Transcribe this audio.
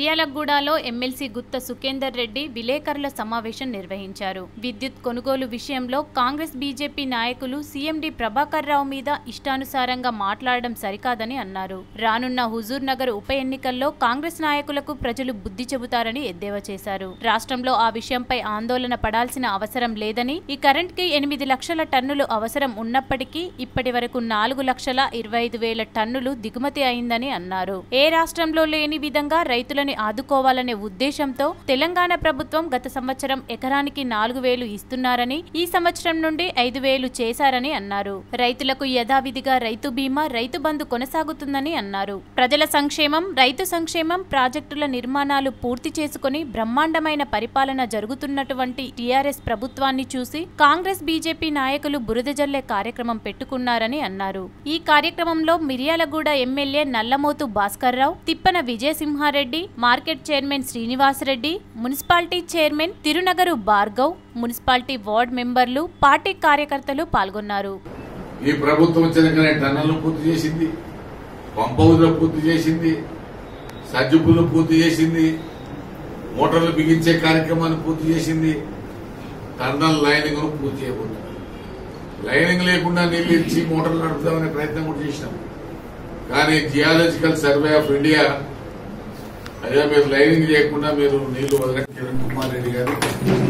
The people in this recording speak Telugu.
మిర్యాలగూడలో ఎమ్మెల్సీ గుత్త సుఖేందర్ రెడ్డి విలేకరుల సమావేశం నిర్వహించారు విద్యుత్ కొనుగోలు విషయంలో కాంగ్రెస్ బీజేపీ నాయకులు సీఎండీ ప్రభాకర్ రావు మీద ఇష్టానుసారంగా మాట్లాడడం సరికాదని అన్నారు రానున్న హుజూర్ నగర్ ఉప ఎన్నికల్లో కాంగ్రెస్ నాయకులకు ప్రజలు బుద్ధి చెబుతారని ఎద్దేవా చేశారు రాష్ట్రంలో ఆ విషయంపై ఆందోళన పడాల్సిన అవసరం లేదని ఈ కరెంట్ కి ఎనిమిది లక్షల టన్నులు అవసరం ఉన్నప్పటికీ ఇప్పటి వరకు నాలుగు లక్షల ఇరవై ఐదు వేల టన్నులు దిగుమతి అయిందని అన్నారు ఏ రాష్ట్రంలో లేని విధంగా రైతులని ఆదుకోవాలనే ఉద్దేశంతో తెలంగాణ ప్రభుత్వం గత సంవత్సరం ఎకరానికి నాలుగు వేలు ఇస్తున్నారని ఈ సంవత్సరం నుండి ఐదు వేలు చేశారని అన్నారు రైతులకు యథావిధిగా రైతు బీమా రైతు బంధు కొనసాగుతుందని అన్నారు ప్రజల సంక్షేమం రైతు సంక్షేమం ప్రాజెక్టుల నిర్మాణాలు పూర్తి చేసుకుని బ్రహ్మాండమైన పరిపాలన జరుగుతున్నటువంటి టీఆర్ఎస్ ప్రభుత్వాన్ని చూసి కాంగ్రెస్ బీజేపీ నాయకులు బురద జల్లే కార్యక్రమం పెట్టుకున్నారని అన్నారు ఈ కార్యక్రమంలో Miryalaguda MLA Nallamothu Bhaskar Rao Tippana Vijayasimha Reddy market chairman Srinivasa Reddy municipality chairman Thirunagaru Bhargav municipality ward మెంబర్లు పార్టీ కార్యకర్తలు పాల్గొన్నారు ఈ ప్రభుత్వం వచ్చినాకనే టన్నులను పూర్తి చేసింది పంపౌజులు పూర్తి చేసింది సజ్జుపులు పూర్తి చేసింది మోటార్లు బిగించే కార్యక్రమాన్ని పూర్తి చేసింది టన్నల్ లైనింగ్ పూర్తి చేయబోతుంది లైనింగ్ లేకుండా నీళ్లు ఇచ్చి మోటార్లు నడుపుదామనే ప్రయత్నం కూడా చేసినాం కానీ జియాలజికల్ సర్వే ఆఫ్ ఇండియా అయ్యా మీరు లైనింగ్ చేయకుండా మీరు నీళ్లు వదలండి కిరణ్ కుమార్ రెడ్డి గారు